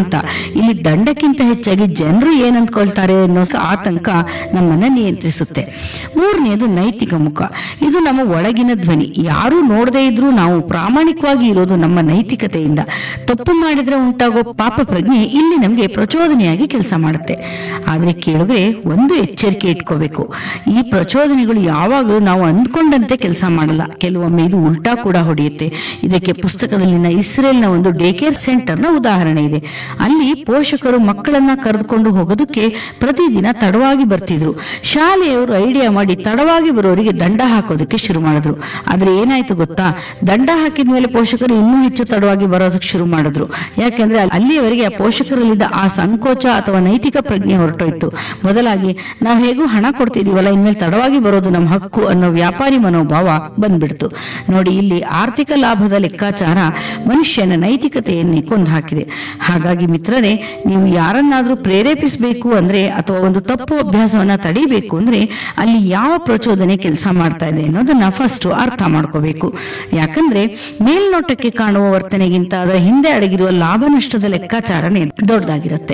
ಅಂತ ಇಲ್ಲಿ ದಂಡಕ್ಕಿಂತ ಹೆಚ್ಚಾಗಿ ಜನರು ಏನ್ ಅಂದ್ಕೊಳ್ತಾರೆ ಅನ್ನೋ ಆತಂಕ ನಮ್ಮನ್ನ ನಿಯಂತ್ರಿಸುತ್ತೆ ಮೂರನೆಯದು ನೈತಿಕ ಮುಖ ಇದು ನಮ್ಮ ಒಳಗಿನ ಧ್ವನಿ ಯಾರು ನೋಡದೇ ಇದ್ರೂ ನಾವು ಪ್ರಾಮಾಣಿಕವಾಗಿ ಇರೋದು ನಮ್ಮ ನೈತಿಕತೆಯಿಂದ ತಪ್ಪು ಮಾಡಿದ್ರೆ ಉಂಟಾಗೋ ಪಾಪ ಪ್ರಜ್ಞೆ ಇಲ್ಲಿ ನಮಗೆ ಪ್ರಚೋದನೆಯಾಗಿ ಕೆಲಸ ಮಾಡುತ್ತೆ ಆದ್ರೆ ಕೇಳಿದ್ರೆ ಒಂದು ಎಚ್ಚರಿಕೆ ಇಟ್ಕೋಬೇಕು ಈ ಪ್ರಚೋದನೆಗಳು ಯಾವಾಗಲೂ ನಾವು ಅಂದ್ಕೊಂಡಂತೆ ಕೆಲಸ ಮಾಡಲ್ಲ ಕೆಲವೊಮ್ಮೆ ಇದು ಉಲ್ಟಾ ಕೂಡ ಹೊಡೆಯುತ್ತೆ ಇದಕ್ಕೆ ಪುಸ್ತಕದಲ್ಲಿನ ಇಸ್ರೇಲ್ನ ಒಂದು ಡೇ ಕೇರ್ ಸೆಂಟರ್ನ ಉದಾಹರಣೆ ಇದೆ ಅಲ್ಲಿ ಪೋಷಕರು ಮಕ್ಕಳನ್ನ ಕರೆದುಕೊಂಡು ಹೋಗೋದಕ್ಕೆ ಪ್ರತಿದಿನ ತಡವಾಗಿ ಬರ್ತಿದ್ರು ಶಾಲೆಯವರು ಐಡಿಯಾ ಮಾಡಿ ತಡವಾಗಿ ಬರೋರಿಗೆ ದಂಡ ಹಾಕೋದಕ್ಕೆ ಶುರು ಮಾಡಿದ್ರು ಆದ್ರೆ ಏನಾಯ್ತು ಗೊತ್ತಾ ದಂಡ ಹಾಕಿದ ಮೇಲೆ ಪೋಷಕರು ಇನ್ನೂ ಹೆಚ್ಚು ತಡವಾಗಿ ಬರೋದಕ್ಕೆ ಶುರು ಮಾಡಿದ್ರು ಯಾಕೆಂದ್ರೆ ಅಲ್ಲಿಯವರೆಗೆ ಆ ಪೋಷಕರಲ್ಲಿದ್ದ ಆ ಸಂಕೋಚ ಅಥವಾ ನೈತಿಕ ಪ್ರಜ್ಞೆ ಹೊರಟೋಯ್ತು ಬದಲಾಗಿ ನಾವು ಹೇಗೂ ಹಣ ಕೊಡ್ತಿದೀವಲ್ಲ ಇನ್ಮೇಲೆ ತಡವಾಗಿ ಬರೋದು ನಮ್ಮ ಹಕ್ಕು ಅನ್ನೋ ವ್ಯಾಪಾರಿ ಮನೋಭಾವ ಬಂದ್ಬಿಡ್ತು ನೋಡಿ ಇಲ್ಲಿ ಆರ್ಥಿಕ ಲಾಭದ ಲೆಕ್ಕಾಚಾರ ಮನುಷ್ಯನ ನೈತಿಕತೆಯನ್ನೇ ಕೊಂದು ಹಾಕಿದೆ ಹಾಗಾಗಿ ಮಿತ್ರರೇ ನೀವು ಯಾರನ್ನಾದ್ರೂ ಪ್ರೇರೇಪಿಸಬೇಕು ಅಂದ್ರೆ ಅಥವಾ ಒಂದು ತಪ್ಪು ಅಭ್ಯಾಸವನ್ನ ತಡಿಬೇಕು ಅಂದ್ರೆ ಅಲ್ಲಿ ಯಾವ ಪ್ರಚೋದನೆ ಕೆಲಸ ಮಾಡ್ತಾ ಇದೆ ಅನ್ನೋದನ್ನ ಫಸ್ಟ್ ಅರ್ಥ ಮಾಡ್ಕೋಬೇಕು ಯಾಕಂದ್ರೆ ಮೇಲ್ನೋಟಕ್ಕೆ ಕಾಣುವ ವರ್ತನೆಗಿಂತ ಅದರ ಹಿಂದೆ ಅಡಗಿರುವ ಲಾಭ ನಷ್ಟದ ಲೆಕ್ಕಾಚಾರನೇ ದೊಡ್ಡದಾಗಿರುತ್ತೆ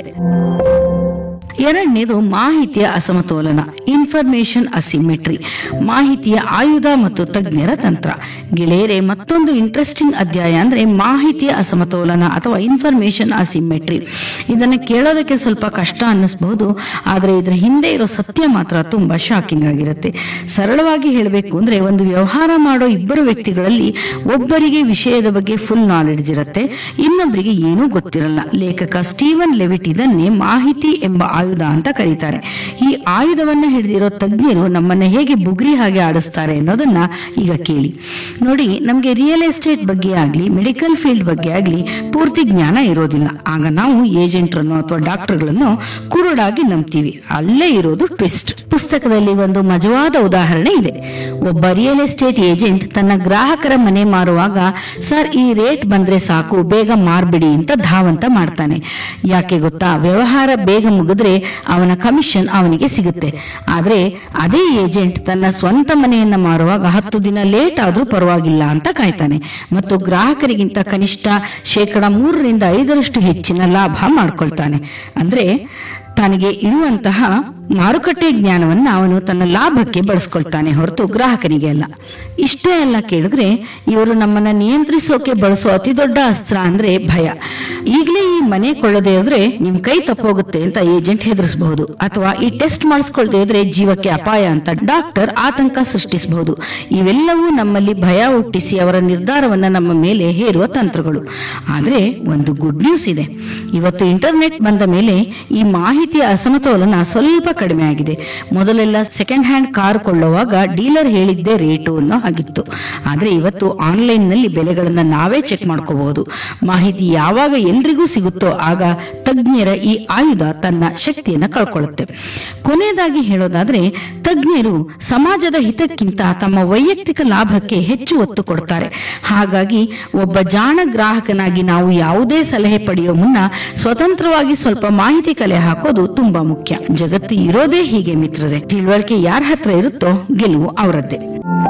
ಎರಡನೇದು ಮಾಹಿತಿಯ ಅಸಮತೋಲನ ಇನ್ಫಾರ್ಮೇಶನ್ ಅಸಿಮೆಟ್ರಿ ಮಾಹಿತಿಯ ಆಯುಧ ಮತ್ತು ತಜ್ಞರ ತಂತ್ರ ಗೆಳೆಯರೆ ಮತ್ತೊಂದು ಇಂಟ್ರೆಸ್ಟಿಂಗ್ ಅಧ್ಯಾಯ ಅಂದ್ರೆ ಮಾಹಿತಿಯ ಅಸಮತೋಲನ ಅಥವಾ ಇನ್ಫಾರ್ಮೇಶನ್ ಅಸಿಮೆಟ್ರಿ ಇದನ್ನ ಕೇಳೋದಕ್ಕೆ ಸ್ವಲ್ಪ ಕಷ್ಟ ಅನ್ನಿಸಬಹುದು ಆದ್ರೆ ಇದರ ಹಿಂದೆ ಇರೋ ಸತ್ಯ ಮಾತ್ರ ತುಂಬಾ ಶಾಕಿಂಗ್ ಆಗಿರುತ್ತೆ ಸರಳವಾಗಿ ಹೇಳಬೇಕು ಅಂದ್ರೆ ಒಂದು ವ್ಯವಹಾರ ಮಾಡೋ ಇಬ್ಬರು ವ್ಯಕ್ತಿಗಳಲ್ಲಿ ಒಬ್ಬರಿಗೆ ವಿಷಯದ ಬಗ್ಗೆ ಫುಲ್ ನಾಲೆಡ್ಜ್ ಇರುತ್ತೆ ಇನ್ನೊಬ್ಬರಿಗೆ ಏನೂ ಗೊತ್ತಿರಲ್ಲ ಲೇಖಕ ಸ್ಟೀವನ್ ಲೆವಿಟ್ ಇದನ್ನೇ ಮಾಹಿತಿ ಎಂಬ ಆಯುಧ ಅಂತ ಕರೀತಾರೆ ಈ ಆಯುಧವನ್ನ ಹಿಡಿದಿರೋ ತಜ್ಞರು ನಮ್ಮನ್ನ ಹೇಗೆ ಬುಗ್ರಿ ಹಾಗೆ ಆಡಿಸ್ತಾರೆ ಅನ್ನೋದನ್ನ ಈಗ ಕೇಳಿ ನೋಡಿ ನಮಗೆ ರಿಯಲ್ ಎಸ್ಟೇಟ್ ಬಗ್ಗೆ ಆಗ್ಲಿ ಮೆಡಿಕಲ್ ಫೀಲ್ಡ್ ಬಗ್ಗೆ ಆಗ್ಲಿ ಪೂರ್ತಿ ಜ್ಞಾನ ಇರೋದಿಲ್ಲ ಆಗ ನಾವು ಏಜೆಂಟ್ರನ್ನು ಅಥವಾ ಡಾಕ್ಟರ್ಗಳನ್ನು ಕುರುಡಾಗಿ ನಂಬ್ತೀವಿ ಅಲ್ಲೇ ಇರೋದು ಟ್ವಿಸ್ಟ್ ಪುಸ್ತಕದಲ್ಲಿ ಒಂದು ಮಜವಾದ ಉದಾಹರಣೆ ಇದೆ ಒಬ್ಬ ರಿಯಲ್ ಎಸ್ಟೇಟ್ ಏಜೆಂಟ್ ತನ್ನ ಗ್ರಾಹಕರ ಮನೆ ಮಾರುವಾಗ ಸರ್ ಈ ರೇಟ್ ಬಂದ್ರೆ ಸಾಕು ಬೇಗ ಮಾರ್ಬಿಡಿ ಅಂತ ಧಾವಂತ ಮಾಡ್ತಾನೆ ಯಾಕೆ ಗೊತ್ತಾ ವ್ಯವಹಾರ ಬೇಗ ಮುಗಿದ್ರೆ ಅವನ ಕಮಿಷನ್ ಅವನಿಗೆ ಸಿಗುತ್ತೆ ಆದ್ರೆ ಅದೇ ಏಜೆಂಟ್ ತನ್ನ ಸ್ವಂತ ಮನೆಯನ್ನ ಮಾರುವಾಗ ಹತ್ತು ದಿನ ಲೇಟ್ ಆದ್ರೂ ಪರವಾಗಿಲ್ಲ ಅಂತ ಕಾಯ್ತಾನೆ ಮತ್ತು ಗ್ರಾಹಕರಿಗಿಂತ ಕನಿಷ್ಠ ಶೇಕಡ ಮೂರರಿಂದ ಐದರಷ್ಟು ಹೆಚ್ಚಿನ ಲಾಭ ಮಾಡ್ಕೊಳ್ತಾನೆ ಅಂದ್ರೆ ತನಗೆ ಇರುವಂತಹ ಮಾರುಕಟ್ಟೆ ಜ್ಞಾನವನ್ನ ಅವನು ತನ್ನ ಲಾಭಕ್ಕೆ ಬಳಸ್ಕೊಳ್ತಾನೆ ಹೊರತು ಗ್ರಾಹಕನಿಗೆ ಅಲ್ಲ ಇಷ್ಟೇ ಅಲ್ಲ ಕೇಳಿದ್ರೆ ಇವರು ನಮ್ಮನ್ನ ನಿಯಂತ್ರಿಸೋಕೆ ಬಳಸೋ ಅತಿ ದೊಡ್ಡ ಅಸ್ತ್ರ ಅಂದ್ರೆ ಭಯ ಈಗಲೇ ಈ ಮನೆ ಕೊಳ್ಳದೆ ಹೋದ್ರೆ ನಿಮ್ ಕೈ ತಪ್ಪೋಗುತ್ತೆ ಅಂತ ಏಜೆಂಟ್ ಹೆದರಿಸಬಹುದು ಅಥವಾ ಈ ಟೆಸ್ಟ್ ಮಾಡಿಸ್ಕೊಳ್ದೆ ಇದ್ರೆ ಜೀವಕ್ಕೆ ಅಪಾಯ ಅಂತ ಡಾಕ್ಟರ್ ಆತಂಕ ಸೃಷ್ಟಿಸಬಹುದು ಇವೆಲ್ಲವೂ ನಮ್ಮಲ್ಲಿ ಭಯ ಹುಟ್ಟಿಸಿ ಅವರ ನಿರ್ಧಾರವನ್ನ ನಮ್ಮ ಮೇಲೆ ಹೇರುವ ತಂತ್ರಗಳು ಆದ್ರೆ ಒಂದು ಗುಡ್ ನ್ಯೂಸ್ ಇದೆ ಇವತ್ತು ಇಂಟರ್ನೆಟ್ ಬಂದ ಮೇಲೆ ಈ ಮಾಹಿತಿಯ ಅಸಮತೋಲನ ಸ್ವಲ್ಪ ಕಡಿಮೆ ಆಗಿದೆ ಮೊದಲೆಲ್ಲ ಸೆಕೆಂಡ್ ಹ್ಯಾಂಡ್ ಕಾರ್ ಕೊಳ್ಳುವಾಗ ಡೀಲರ್ ಹೇಳಿದ್ದೇ ರೇಟು ಅನ್ನೋ ಹಾಗಿತ್ತು ಆದ್ರೆ ಇವತ್ತು ಆನ್ಲೈನ್ ನಲ್ಲಿ ಬೆಲೆಗಳನ್ನ ನಾವೇ ಚೆಕ್ ಮಾಡ್ಕೋಬಹುದು ಮಾಹಿತಿ ಯಾವಾಗ ಎಲ್ರಿಗೂ ಸಿಗುತ್ತೋ ಆಗ ತಜ್ಞರ ಈ ಆಯುಧ ತನ್ನ ಶಕ್ತಿಯನ್ನ ಕಳ್ಕೊಳ್ಳುತ್ತೆ ಕೊನೆಯದಾಗಿ ಹೇಳೋದಾದ್ರೆ ತಜ್ಞರು ಸಮಾಜದ ಹಿತಕ್ಕಿಂತ ತಮ್ಮ ವೈಯಕ್ತಿಕ ಲಾಭಕ್ಕೆ ಹೆಚ್ಚು ಒತ್ತು ಕೊಡ್ತಾರೆ ಹಾಗಾಗಿ ಒಬ್ಬ ಜಾಣ ಗ್ರಾಹಕನಾಗಿ ನಾವು ಯಾವುದೇ ಸಲಹೆ ಪಡೆಯೋ ಮುನ್ನ ಸ್ವತಂತ್ರವಾಗಿ ಸ್ವಲ್ಪ ಮಾಹಿತಿ ಕಲೆ ಹಾಕೋದು ತುಂಬಾ ಮುಖ್ಯ ಜಗತ್ತು ಇರೋದೇ ಹೀಗೆ ಮಿತ್ರರೇ ತಿಳುವಳಿಕೆ ಯಾರ ಹತ್ರ ಇರುತ್ತೋ ಗೆಲುವು ಅವರದ್ದೇ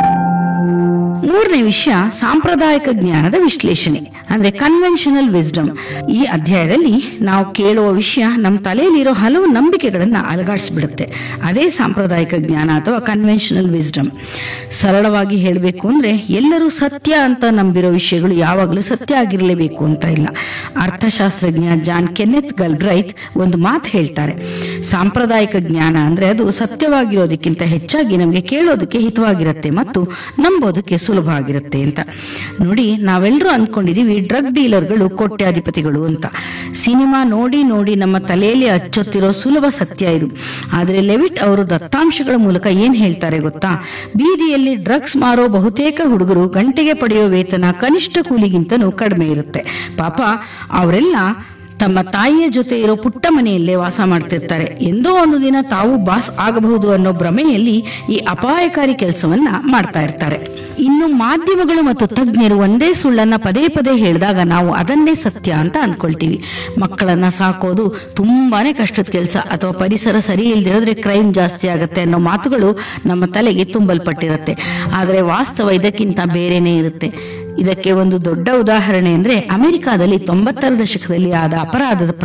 ಮೂರನೇ ವಿಷಯ ಸಾಂಪ್ರದಾಯಿಕ ಜ್ಞಾನದ ವಿಶ್ಲೇಷಣೆ ಅಂದ್ರೆ ಕನ್ವೆನ್ಷನಲ್ ವಿಸ್ಡಮ್ ಈ ಅಧ್ಯಾಯದಲ್ಲಿ ನಾವು ಕೇಳುವ ವಿಷಯ ನಮ್ಮ ತಲೆಯಲ್ಲಿರೋ ಹಲವು ನಂಬಿಕೆಗಳನ್ನ ಅಲಗಾಡಿಸ್ಬಿಡುತ್ತೆ ಅದೇ ಸಾಂಪ್ರದಾಯಿಕ ಜ್ಞಾನ ಅಥವಾ ಕನ್ವೆನ್ಷನಲ್ ವಿಸ್ಡಮ್ ಸರಳವಾಗಿ ಹೇಳಬೇಕು ಅಂದ್ರೆ ಎಲ್ಲರೂ ಸತ್ಯ ಅಂತ ನಂಬಿರೋ ವಿಷಯಗಳು ಯಾವಾಗಲೂ ಸತ್ಯ ಆಗಿರಲೇಬೇಕು ಅಂತ ಇಲ್ಲ ಅರ್ಥಶಾಸ್ತ್ರಜ್ಞ ಜಾನ್ ಕೆನ್ನೆತ್ ಗಲ್ಬ್ರೈತ್ ಒಂದು ಮಾತು ಹೇಳ್ತಾರೆ ಸಾಂಪ್ರದಾಯಿಕ ಜ್ಞಾನ ಅಂದ್ರೆ ಅದು ಸತ್ಯವಾಗಿರೋದಕ್ಕಿಂತ ಹೆಚ್ಚಾಗಿ ನಮಗೆ ಕೇಳೋದಕ್ಕೆ ಹಿತವಾಗಿರುತ್ತೆ ಮತ್ತು ನಂಬೋದಕ್ಕೆ ಸುಲಭ ಆಗಿರುತ್ತೆ ಅಂತ ನೋಡಿ ನಾವೆಲ್ಲರೂ ಅಂದ್ಕೊಂಡಿದೀವಿ ಡ್ರಗ್ ಡೀಲರ್ಗಳು ಕೋಟ್ಯಾಧಿಪತಿಗಳು ಅಂತ ಸಿನಿಮಾ ನೋಡಿ ನೋಡಿ ನಮ್ಮ ತಲೆಯಲ್ಲಿ ಅಚ್ಚೊತ್ತಿರೋ ಸುಲಭ ಸತ್ಯ ಇದು ಆದ್ರೆ ಲೆವಿಟ್ ಅವರು ದತ್ತಾಂಶಗಳ ಮೂಲಕ ಏನ್ ಹೇಳ್ತಾರೆ ಗೊತ್ತಾ ಬೀದಿಯಲ್ಲಿ ಡ್ರಗ್ಸ್ ಮಾರೋ ಬಹುತೇಕ ಹುಡುಗರು ಗಂಟೆಗೆ ಪಡೆಯೋ ವೇತನ ಕನಿಷ್ಠ ಕೂಲಿಗಿಂತನೂ ಕಡಿಮೆ ಇರುತ್ತೆ ಪಾಪ ಅವರೆಲ್ಲ ತಮ್ಮ ತಾಯಿಯ ಜೊತೆ ಇರೋ ಪುಟ್ಟ ಮನೆಯಲ್ಲೇ ವಾಸ ಮಾಡ್ತಿರ್ತಾರೆ ಎಂದೋ ಒಂದು ದಿನ ತಾವು ಬಾಸ್ ಆಗಬಹುದು ಅನ್ನೋ ಭ್ರಮೆಯಲ್ಲಿ ಈ ಅಪಾಯಕಾರಿ ಕೆಲಸವನ್ನ ಮಾಡ್ತಾ ಇರ್ತಾರೆ ಇನ್ನು ಮಾಧ್ಯಮಗಳು ಮತ್ತು ತಜ್ಞರು ಒಂದೇ ಸುಳ್ಳನ್ನ ಪದೇ ಪದೇ ಹೇಳಿದಾಗ ನಾವು ಅದನ್ನೇ ಸತ್ಯ ಅಂತ ಅನ್ಕೊಳ್ತೀವಿ ಮಕ್ಕಳನ್ನ ಸಾಕೋದು ತುಂಬಾನೇ ಕಷ್ಟದ ಕೆಲಸ ಅಥವಾ ಪರಿಸರ ಸರಿ ಇಲ್ದಿರೋದ್ರೆ ಕ್ರೈಮ್ ಜಾಸ್ತಿ ಆಗುತ್ತೆ ಅನ್ನೋ ಮಾತುಗಳು ನಮ್ಮ ತಲೆಗೆ ತುಂಬಲ್ಪಟ್ಟಿರುತ್ತೆ ಆದ್ರೆ ವಾಸ್ತವ ಇದಕ್ಕಿಂತ ಬೇರೆನೇ ಇರುತ್ತೆ ಇದಕ್ಕೆ ಒಂದು ದೊಡ್ಡ ಉದಾಹರಣೆ ಅಂದ್ರೆ ಅಮೆರಿಕಾದಲ್ಲಿ ತೊಂಬತ್ತರ ದಶಕದಲ್ಲಿ ಆದ ಅಪರಾಧದ